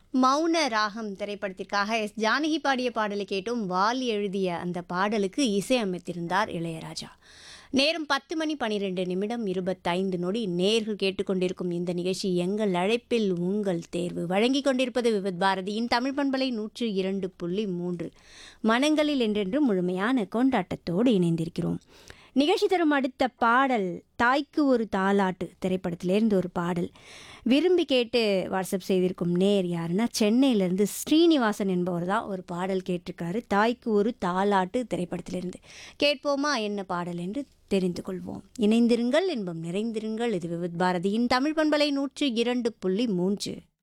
மௌன ராகம் திரைப்படத்திற்காக எஸ் ஜானகி பாடிய பாடலை கேட்டும் வாலி எழுதிய அந்த பாடலுக்கு இசையமைத்திருந்தார் இளையராஜா நேரம் பத்து மணி பனிரெண்டு நிமிடம் இருபத்தைந்து நொடி நேர்கள் கேட்டுக்கொண்டிருக்கும் இந்த நிகழ்ச்சி எங்கள் அழைப்பில் உங்கள் தேர்வு வழங்கிக் கொண்டிருப்பது விவித் பாரதியின் தமிழ் பண்பலை நூற்று இரண்டு புள்ளி மூன்று மனங்களில் என்றென்று முழுமையான கொண்டாட்டத்தோடு இணைந்திருக்கிறோம் நிகழ்ச்சி தரும் அடுத்த பாடல் தாய்க்கு ஒரு தாலாட்டு திரைப்படத்திலேருந்து ஒரு பாடல் விரும்பி கேட்டு வாட்ஸ்அப் செய்திருக்கும் நேர் யாருன்னா சென்னையிலேருந்து ஸ்ரீனிவாசன் என்பவர் தான் ஒரு பாடல் கேட்டிருக்காரு தாய்க்கு ஒரு தாலாட்டு திரைப்படத்திலிருந்து கேட்போமா என்ன பாடல் என்று தெரிந்து கொள்வோம் இணைந்திருங்கள் இன்பம் நிறைந்திருங்கள் இது விவித் பாரதியின் தமிழ் பண்பலை நூற்று இரண்டு புள்ளி மூன்று